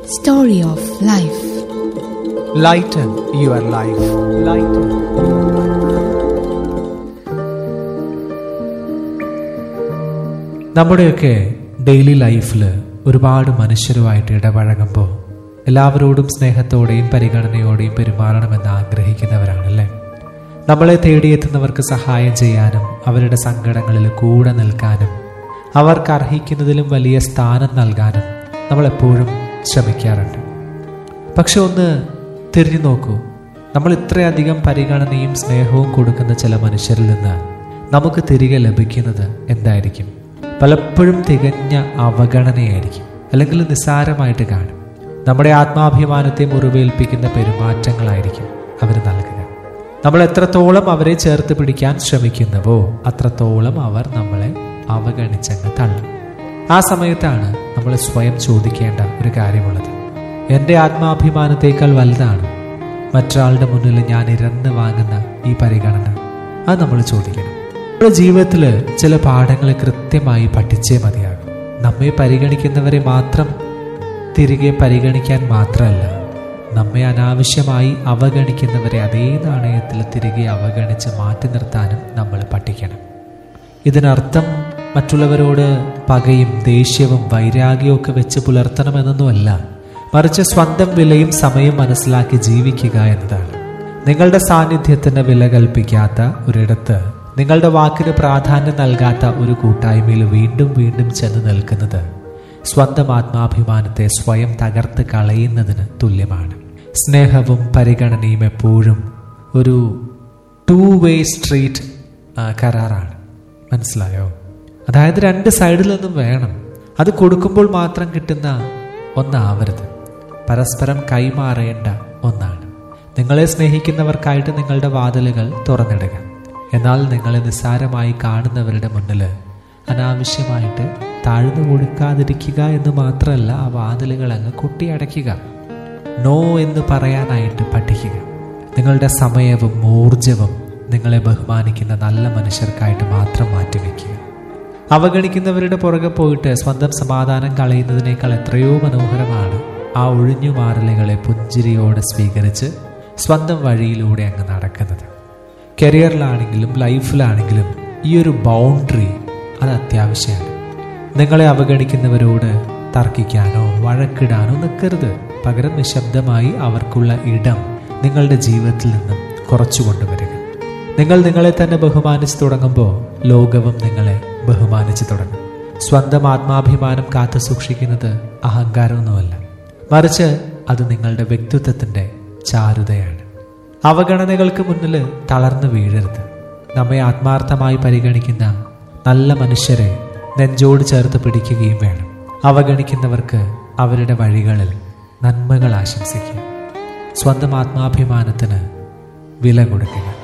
Story of Life. Lighten your life. Lighten. നമ്മുടെയൊക്കെ daily ലൈഫിൽ ഒരുപാട് മനുഷ്യരുമായിട്ട് ഇടപഴകുമ്പോൾ എല്ലാവരോടും സ്നേഹത്തോടെയും പരിഗണനയോടെയും പെരുമാറണമെന്ന് ആഗ്രഹിക്കുന്നവരാണല്ലേ നമ്മളെ തേടിയെത്തുന്നവർക്ക് സഹായം ചെയ്യാനും അവരുടെ സങ്കടങ്ങളിൽ കൂടെ നിൽക്കാനും അവർക്ക് അർഹിക്കുന്നതിലും വലിയ സ്ഥാനം നൽകാനും നമ്മൾ എപ്പോഴും ശ്രമിക്കാറുണ്ട് പക്ഷെ ഒന്ന് തിരിഞ്ഞു നോക്കൂ നമ്മൾ ഇത്രയധികം പരിഗണനയും സ്നേഹവും കൊടുക്കുന്ന ചില മനുഷ്യരിൽ നിന്ന് നമുക്ക് തിരികെ ലഭിക്കുന്നത് എന്തായിരിക്കും പലപ്പോഴും തികഞ്ഞ അവഗണനയായിരിക്കും അല്ലെങ്കിൽ നിസ്സാരമായിട്ട് കാണും നമ്മുടെ ആത്മാഭിമാനത്തെ മുറിവേൽപ്പിക്കുന്ന പെരുമാറ്റങ്ങളായിരിക്കും അവർ നൽകുക നമ്മൾ എത്രത്തോളം അവരെ ചേർത്ത് പിടിക്കാൻ ശ്രമിക്കുന്നുവോ അത്രത്തോളം അവർ നമ്മളെ അവഗണിച്ചങ്ങ് തള്ളും ആ സമയത്താണ് നമ്മൾ സ്വയം ചോദിക്കേണ്ട ഒരു കാര്യമുള്ളത് എൻ്റെ ആത്മാഭിമാനത്തേക്കാൾ വലുതാണ് മറ്റൊരാളുടെ മുന്നിൽ ഞാൻ ഇരന്ന് വാങ്ങുന്ന ഈ പരിഗണന അത് നമ്മൾ ചോദിക്കണം നമ്മുടെ ജീവിതത്തിൽ ചില പാഠങ്ങൾ കൃത്യമായി പഠിച്ചേ മതിയാകും നമ്മെ പരിഗണിക്കുന്നവരെ മാത്രം തിരികെ പരിഗണിക്കാൻ മാത്രമല്ല നമ്മെ അനാവശ്യമായി അവഗണിക്കുന്നവരെ അതേ നാണയത്തിൽ തിരികെ അവഗണിച്ച് മാറ്റി നിർത്താനും നമ്മൾ പഠിക്കണം ഇതിനർത്ഥം മറ്റുള്ളവരോട് പകയും ദേഷ്യവും വൈരാഗ്യവും ഒക്കെ വെച്ച് പുലർത്തണമെന്നൊന്നുമല്ല മറിച്ച് സ്വന്തം വിലയും സമയം മനസ്സിലാക്കി ജീവിക്കുക എന്നതാണ് നിങ്ങളുടെ സാന്നിധ്യത്തിന് വില കൽപ്പിക്കാത്ത ഒരിടത്ത് നിങ്ങളുടെ വാക്കിന് പ്രാധാന്യം നൽകാത്ത ഒരു കൂട്ടായ്മയിൽ വീണ്ടും വീണ്ടും ചെന്ന് നിൽക്കുന്നത് സ്വന്തം ആത്മാഭിമാനത്തെ സ്വയം തകർത്ത് കളയുന്നതിന് തുല്യമാണ് സ്നേഹവും പരിഗണനയും എപ്പോഴും ഒരു ടു വേ സ്ട്രീറ്റ് കരാറാണ് മനസ്സിലായോ അതായത് രണ്ട് സൈഡിൽ നിന്നും വേണം അത് കൊടുക്കുമ്പോൾ മാത്രം കിട്ടുന്ന ഒന്നാവരുത് പരസ്പരം കൈമാറേണ്ട ഒന്നാണ് നിങ്ങളെ സ്നേഹിക്കുന്നവർക്കായിട്ട് നിങ്ങളുടെ വാതിലുകൾ തുറന്നിടുക എന്നാൽ നിങ്ങളെ നിസ്സാരമായി കാണുന്നവരുടെ മുന്നിൽ അനാവശ്യമായിട്ട് താഴ്ന്നു കൊടുക്കാതിരിക്കുക എന്ന് മാത്രമല്ല ആ വാതിലുകൾ അങ്ങ് കൊട്ടിയടയ്ക്കുക നോ എന്ന് പറയാനായിട്ട് പഠിക്കുക നിങ്ങളുടെ സമയവും ഊർജവും നിങ്ങളെ ബഹുമാനിക്കുന്ന നല്ല മനുഷ്യർക്കായിട്ട് മാത്രം മാറ്റിവെക്കുക അവഗണിക്കുന്നവരുടെ പുറകെ പോയിട്ട് സ്വന്തം സമാധാനം കളയുന്നതിനേക്കാൾ എത്രയോ മനോഹരമാണ് ആ ഒഴിഞ്ഞു മാറലുകളെ പുഞ്ചിരിയോടെ സ്വീകരിച്ച് സ്വന്തം വഴിയിലൂടെ അങ്ങ് നടക്കുന്നത് കരിയറിലാണെങ്കിലും ലൈഫിലാണെങ്കിലും ഈ ഒരു ബൗണ്ടറി അത് അത്യാവശ്യമാണ് നിങ്ങളെ അവഗണിക്കുന്നവരോട് തർക്കിക്കാനോ വഴക്കിടാനോ നിൽക്കരുത് പകരം നിശബ്ദമായി അവർക്കുള്ള ഇടം നിങ്ങളുടെ ജീവിതത്തിൽ നിന്നും കുറച്ചു കൊണ്ടുവരിക നിങ്ങൾ നിങ്ങളെ തന്നെ ബഹുമാനിച്ചു തുടങ്ങുമ്പോൾ ലോകവും നിങ്ങളെ ബഹുമാനിച്ചു തുടങ്ങും സ്വന്തം ആത്മാഭിമാനം കാത്തു സൂക്ഷിക്കുന്നത് അഹങ്കാരമൊന്നുമല്ല മറിച്ച് അത് നിങ്ങളുടെ വ്യക്തിത്വത്തിന്റെ ചാരുതയാണ് അവഗണനകൾക്ക് മുന്നിൽ തളർന്നു വീഴരുത് നമ്മെ ആത്മാർത്ഥമായി പരിഗണിക്കുന്ന നല്ല മനുഷ്യരെ നെഞ്ചോട് ചേർത്ത് പിടിക്കുകയും വേണം അവഗണിക്കുന്നവർക്ക് അവരുടെ വഴികളിൽ നന്മകൾ ആശംസിക്കുക സ്വന്തം ആത്മാഭിമാനത്തിന് വില കൊടുക്കുക